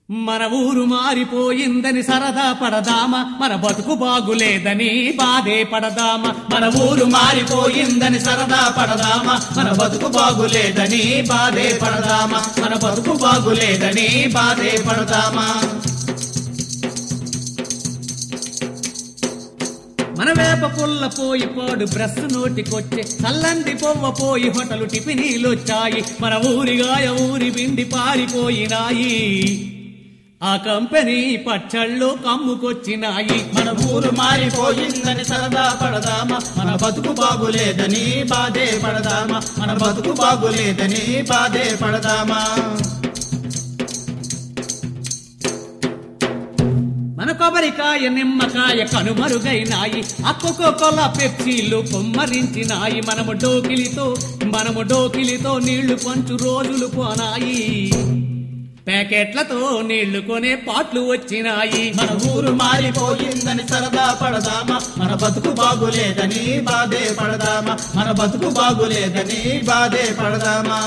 మన ఊరు మారిపోయిందని సరదా పడదామా మన బతుకు బాగులేదని బాధే పడదామా మన ఊరు మారిపోయిందని సరదా పడదామా మన బతుకు బాగులేదని బాధే పడదామా మన బతుకు బాగులేదని బాధే పడదామా మన వేప పుల్ల పోయి పోడు బ్రష్ నోటికొచ్చే చల్లంది పొవ్వ పోయి హోటలు టిఫినీలొచ్చాయి మన ఊరిగాయ ఊరి బిండి పారిపోయినాయి ఆ కంపెనీ పచ్చళ్ళు కమ్ముకొచ్చినాయి మన ఊరు మారిపోయిందని సరదా పడదామా మన బతుకు బాగులేదని బాధే పడదామా మన బతుకు బాగులేదని బాధే పడదామా మన కొబ్బరికాయ నిమ్మకాయ కనుమరుగైనాయి అక్కకో కొల పెప్సీలు కొమ్మరించినాయి మనము డోకిలితో మనము డోకిలితో నీళ్లు పంచు రోజులు పోనాయి ప్యాకెట్లతో నీళ్లు కొనే పాట్లు వచ్చినాయి మన ఊరు మారిపోయిందని సరదా పడదామా మన బతుకు బాగులేదని బాధే పడదామా మన బతుకు బాగులేదని బాధే పడదామా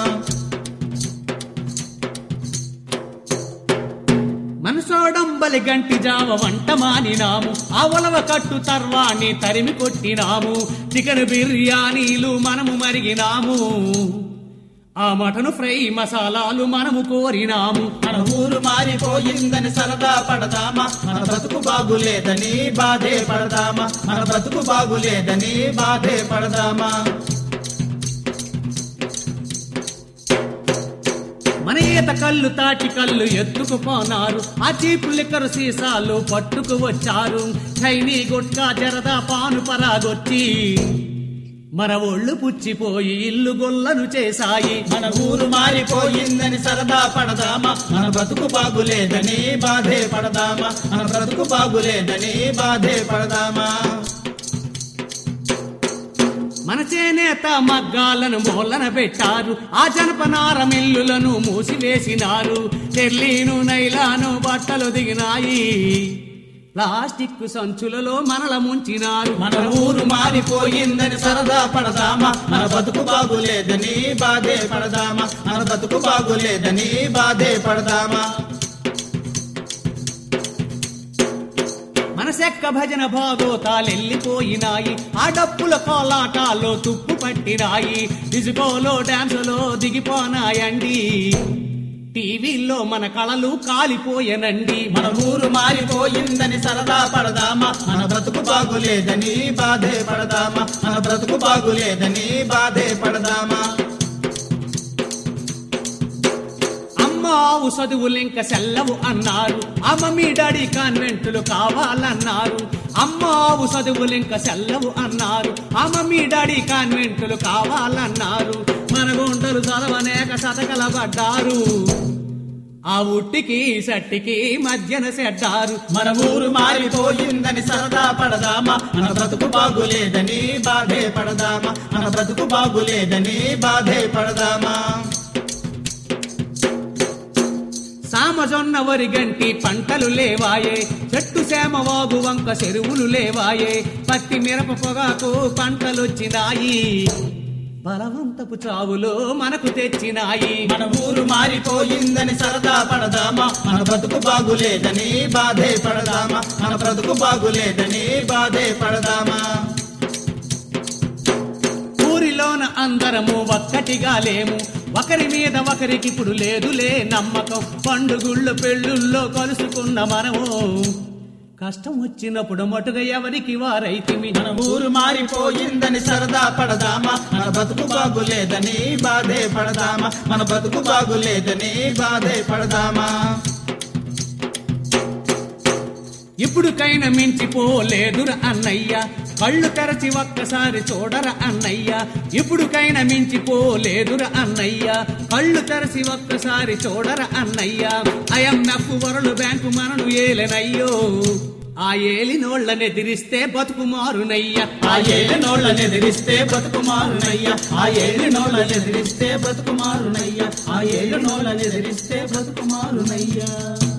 మనసోడంబలి గంటి జావ వంట మానినాము ఆ ఉలవ కట్టు తర్వాణి తరిమి కొట్టినాము చికెన్ బిర్యానీలు మనము మరిగినాము ఆ మటన్ ఫ్రై మసాలాలు మనము కోరినాము మన ఊరు మారిపోయిందని సరదా పడదామా మన బతుకు బాగులేదని బాధే పడదామా మన బతుకు బాగులేదని బాధే పడదామా మన ఈత కళ్ళు తాటి కళ్ళు ఎత్తుకుపోనారు ఆ చీపు లిక్కరు సీసాలు పట్టుకు వచ్చారు చైనీ గుట్కా జరదా పాను పరాగొచ్చి మన ఒళ్ళు పుచ్చిపోయి ఇల్లు గొల్లను చేశాయి మన ఊరు మారిపోయిందని సరదా పడదామా మన బతుకు బాగులేదని బాధే పడదామా మన బ్రతుకు బాగులేదని బాధే పడదామా మన చేనేత మగ్గాలను మూలన పెట్టారు ఆ జనపనార మిల్లులను మూసివేసినారు టెర్లీను నైలాను బట్టలు దిగినాయి ప్లాస్టిక్ సంచులలో మనల ముంచినారు మన ఊరు మారిపోయిందని సరదా పడదామా మన బతుకు బాగులేదని బాధే పడదామా మన బతుకు బాగులేదని బాధే పడదామా మన సెక్క భజన భాగోతాలెళ్ళిపోయినాయి ఆ డప్పుల కోలాటాల్లో తుప్పు పట్టినాయి డిజికోలో డాన్సులో దిగిపోనాయండి టీవీల్లో మన కళలు కాలిపోయనండి మన ఊరు మారిపోయిందని సరదా పడదామా మన బ్రతుకు బాగులేదని బాధే పడదామా మన బ్రతుకు బాగులేదని బాధే పడదామా అమ్మ ఆవు చదువులింక సెల్లవు అన్నారు అమ్మ మీ డాడీ కాన్వెంట్లు కావాలన్నారు అమ్మ ఆవు చదువులింక సెల్లవు అన్నారు అమ్మ మీ డాడీ కాన్వెంట్లు కావాలన్నారు మన గుంటలు చదవనేక సతకల పడ్డారు ఆ ఉట్టికి సట్టికి మధ్యన సెడ్డారు మన ఊరు మారిపోయిందని సరదా పడదామా మన బ్రతుకు బాగులేదని బాధే పడదామా మన బ్రతుకు బాగులేదని బాధే పడదామా సామజొన్న వరిగంటి పంటలు లేవాయే చెట్టు సేమ వాగు వంక చెరువులు లేవాయే పత్తి మిరప పొగాకు పంటలొచ్చినాయి బలవంతపు చావులో మనకు తెచ్చినాయి మన ఊరు మారిపోయిందని సరదా పడదామా మన బ్రతుకు బాగులేదని బాధే పడదామా మన బ్రతుకు బాగులేదని బాధే పడదామా ఊరిలోన అందరము ఒక్కటిగా లేము ఒకరి మీద ఒకరికి ఇప్పుడు లేదులే నమ్మకం పండుగుళ్ళు పెళ్ళుల్లో కలుసుకున్న మనము కష్టం వచ్చినప్పుడు మటుగా ఎవరికి వారైతిమి మన ఊరు మారిపోయిందని సరదా పడదామా మన బతుకు బాగులేదని బాధే పడదామా మన బతుకు బాగులేదని బాధే పడదామా ఇప్పుడుకైనా మించిపోలేదుర అన్నయ్య కళ్ళు తెరచి ఒక్కసారి చూడర అన్నయ్య ఇప్పుడుకైనా మించిపోలేదుర అన్నయ్య కళ్ళు తెరచి ఒక్కసారి చూడర అన్నయ్య ఐఎంఎఫ్ వరల్డ్ బ్యాంకు మనను ఏలెనయ్యో ఆ ఏలినోళ్ళనెదిరిస్తే బతుకు మారునయ్య ఆ ఏలి నోళ్ళని ఎదిరిస్తే బతుకు మారునయ్యా ఆ ఏలి నోళ్ళని ఎదిరిస్తే బతుకు మారునయ్యా ఆ ఏలి నోళ్ళని ఎదిరిస్తే బతుకు మారునయ్యా